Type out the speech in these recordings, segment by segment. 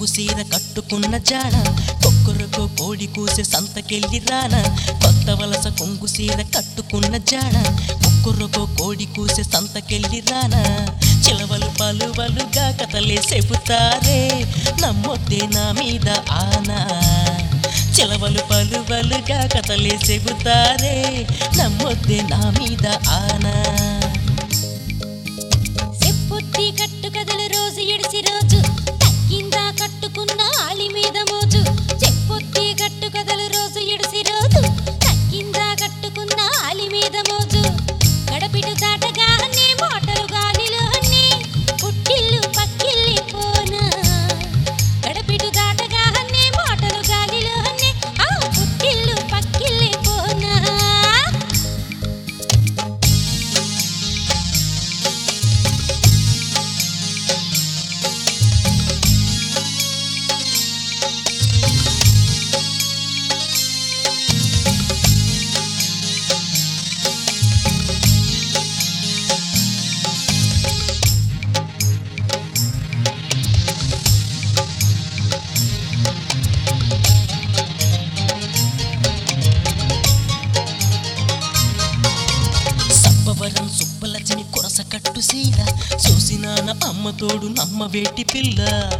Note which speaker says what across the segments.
Speaker 1: కొంగు సీర కట్టుకున్న జాడ కొక్కరకో కోడి కూసే సంతకెళ్ళి రాన కొత్త వలస కొంగు సీర కట్టుకున్న జాడ కొక్కరకో కోడి కూసే సంతకెళ్ళి రాన చిలవలు పలువలుగా కథలే చెబుతారే నమ్మొద్దే నా మీద ఆనా చిలవలు పలువలుగా కథలే చెబుతారే నమ్మొద్దే నా మీద ఆనా
Speaker 2: సెప్పొత్తి కట్టు కథలు రోజు ఎడిసి రోజు తక్కిందా కట్టుకున్న ఆలి మీద మోజు చెప్పొత్తి కట్టు కథలు రోజు ఎడిసి రోజు తక్కిందా కట్టుకున్న ఆలి మీద మోజు గడపిటు దాటగా అన్ని మాటలు గాలిలో అన్ని పుట్టిల్లు పక్కిల్లి పోనా గడపిటు దాటగా అన్ని మాటలు గాలిలో అన్ని ఆ పుట్టిల్లు పక్కిల్లి పోనా
Speaker 1: సబ్బవరం సుబ్బలచ్చని కొరస కట్టు సీర చూసినాన అమ్మ తోడు నమ్మ వేటి పిల్ల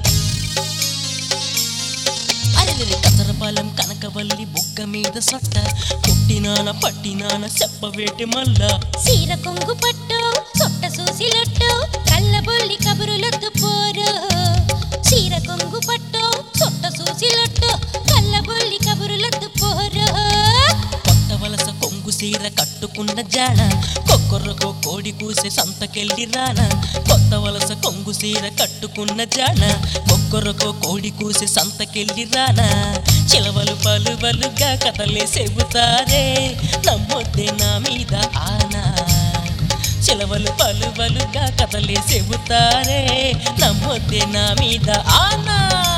Speaker 1: అరెలెలి కతరపాలెం కనకవల్లి బుగ్గ మీద సొట్ట పుట్టినాన పట్టినాన చెప్పవేటి మల్లా
Speaker 2: సీర కొంగు పట్టు సొట్ట సూసిలొట్టు కళ్ళబొల్లి కబురులొద్దు పోరు సీర కొంగు పట్టు సొట్ట సూసిలొట్టు కళ్ళబొల్లి కబురులొద్దు పోరు
Speaker 1: కొత్త వలస కొంగు సీర కట్టుకున్న జాడ కొక్కరకో కోడి కూసే సంతకెళ్ళి రాన కొత్త వలస కొంగు సీర కట్టుకున్న జాడ కొక్కరకో కోడి కూసే సంతకెళ్ళి రాన చిలవలు పలువలుగా కథలే చెబుతారే నమ్మొద్దే నా మీద ఆనా చిలవలు పలువలుగా కథలే చెబుతారే నమ్మొద్దే నా మీద ఆనా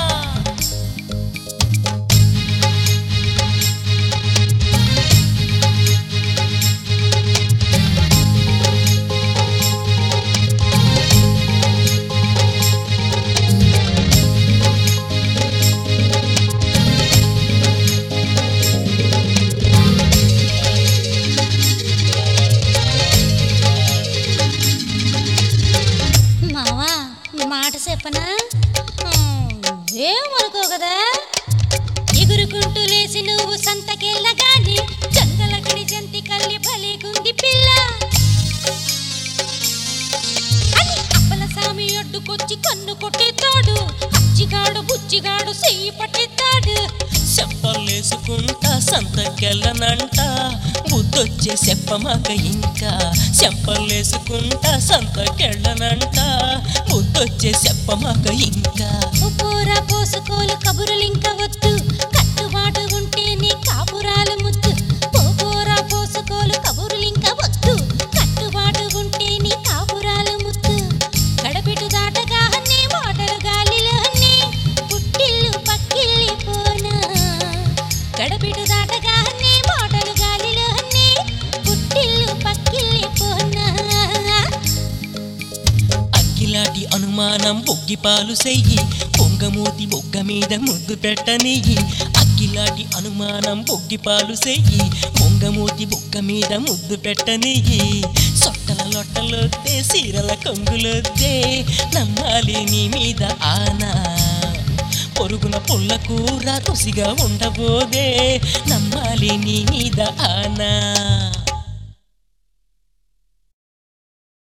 Speaker 2: మావా మాట చెప్పనా ఏమనుకో కదా ఎగురుకుంటూ లేచి నువ్వు సంతకెళ్ళగాని జంగలకడి జంతి కల్లి భలేగుంది పిల్ల అని అప్పల సామి అడ్డుకొచ్చి కన్ను కొట్టేతాడు అచ్చిగాడు బుచ్చిగాడు చెయ్యి పట్టేతాడు
Speaker 1: చెప్పలేసుకుంటా సంతకెళ్ళనంట బుద్ధొచ్చే చెప్పమాక ఇంకా చెప్పలేసుకుంటా సంతకెళ్ళనంట బుద్ధొచ్చే చెప్పమాక ఇంకా
Speaker 2: ఉప్పురా పోసుకోలు కబురులింక వద్దు కట్టుబాటు ఉంటే నీ కాపురాలు ముద్దు పోపోరా పోసుకోలు కబురులింక వద్దు కట్టుబాటు ఉంటే నీ కాపురాలు ముద్దు గడపిటు దాటగా అన్ని మాటలు గాలిలో అన్ని పుట్టిల్లు పక్కిల్లి పోనా గడపిటు దాటగా అన్ని మాటలు గాలిలో అన్ని పుట్టిల్లు పక్కిల్లి పోనా
Speaker 1: అగ్గిలాంటి అనుమానం బొగ్గిపాలు సెయ్యి పొంగమూతి బొగ్గ మీద ముద్దు పెట్టనియ్యి అగ్గిలాంటి అనుమానం బొగ్గిపాలు సెయ్యి పొంగమూతి బొగ్గ మీద ముద్దు పెట్టనియ్యి సొట్టల లొట్టలొద్దే సీరల కొంగులొద్దే నమ్మాలి నీ మీద ఆనా పొరుగున పుల్ల కూర రుసిగా ఉండబోదే నమ్మాలి నీ మీద ఆనా